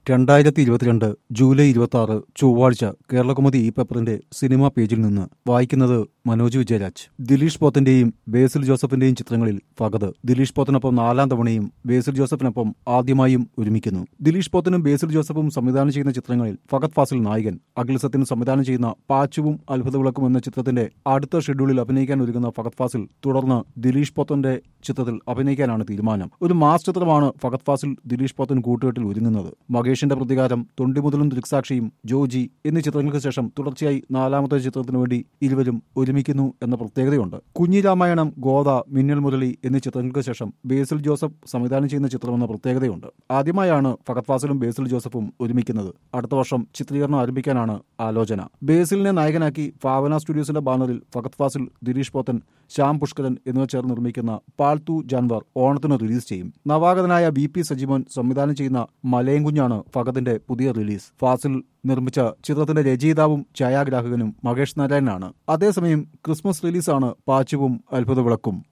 രണ്ടായിരത്തി ഇരുപത്തിരണ്ട് ജൂലൈ ഇരുപത്തി ആറ് ചൊവ്വാഴ്ച കേരളകൗമുദി ഈ പേപ്പറിന്റെ സിനിമാ പേജിൽ നിന്ന് വായിക്കുന്നത് മനോജ് വിജയരാജ് ദിലീഷ് പോത്തന്റെയും ബേസിൽ ജോസഫിന്റെയും ചിത്രങ്ങളിൽ ഫഗത് ദിലീഷ് പോത്തിനൊപ്പം നാലാം തവണയും ബേസിൽ ജോസഫിനൊപ്പം ആദ്യമായും ഒരുമിക്കുന്നു ദിലീഷ് പോത്തനും ബേസിൽ ജോസഫും സംവിധാനം ചെയ്യുന്ന ചിത്രങ്ങളിൽ ഫഗത് ഫാസിൽ നായകൻ അഖിൽ സത്യൻ സംവിധാനം ചെയ്യുന്ന പാച്ചുവും അത്ഭുത വിളക്കും എന്ന ചിത്രത്തിന്റെ അടുത്ത ഷെഡ്യൂളിൽ അഭിനയിക്കാൻ ഒരുങ്ങുന്ന ഫഗത് ഫാസിൽ തുടർന്ന് ദിലീഷ് പോത്തന്റെ ചിത്രത്തിൽ അഭിനയിക്കാനാണ് തീരുമാനം ഒരു മാസ് ചിത്രമാണ് ഫഗത് ഫാസിൽ ദിലീഷ് പോത്തൻ കൂട്ടുകെട്ടിൽ ഒരുങ്ങുന്നത് മകേഷിന്റെ പ്രതികാരം തൊണ്ടിമുതലും ദൃക്സാക്ഷിയും ജോജി എന്നീ ചിത്രങ്ങൾക്ക് ശേഷം തുടർച്ചയായി നാലാമത്തെ ചിത്രത്തിനു വേണ്ടി ഇരുവരും ഒരുമിക്കുന്നു എന്ന പ്രത്യേകതയുണ്ട് കുഞ്ഞിരാമായണം ഗോദ മിന്നൽ മുരളി എന്നീ ചിത്രങ്ങൾക്ക് ശേഷം ബേസിൽ ജോസഫ് സംവിധാനം ചെയ്യുന്ന ചിത്രമെന്ന പ്രത്യേകതയുണ്ട് ആദ്യമായാണ് ഫഗത് ഫാസിലും ബേസിൽ ജോസഫും ഒരുമിക്കുന്നത് അടുത്ത വർഷം ചിത്രീകരണം ആരംഭിക്കാനാണ് ആലോചന ബേസിലിനെ നായകനാക്കി ഭാവന സ്റ്റുഡിയോസിന്റെ ബാനറിൽ ഫഗത് ഫാസിൽ ദിലീഷ് പോത്തൻ ശ്യാം പുഷ്കരൻ എന്നിവർ ചേർന്ന് നിർമ്മിക്കുന്ന പാൽത്തു ജാൻവർ ഓണത്തിന് റിലീസ് ചെയ്യും നവാഗതനായ വി പി സജിമോൻ സംവിധാനം ചെയ്യുന്ന മലയൻകുഞ്ഞാണ് ഫഗതിന്റെ പുതിയ റിലീസ് ഫാസിൽ നിർമ്മിച്ച ചിത്രത്തിന്റെ രചയിതാവും ഛായാഗ്രാഹകനും മഹേഷ് നാരായണനാണ് അതേസമയം ക്രിസ്മസ് റിലീസാണ് പാച്ചുവും അത്ഭുത വിളക്കും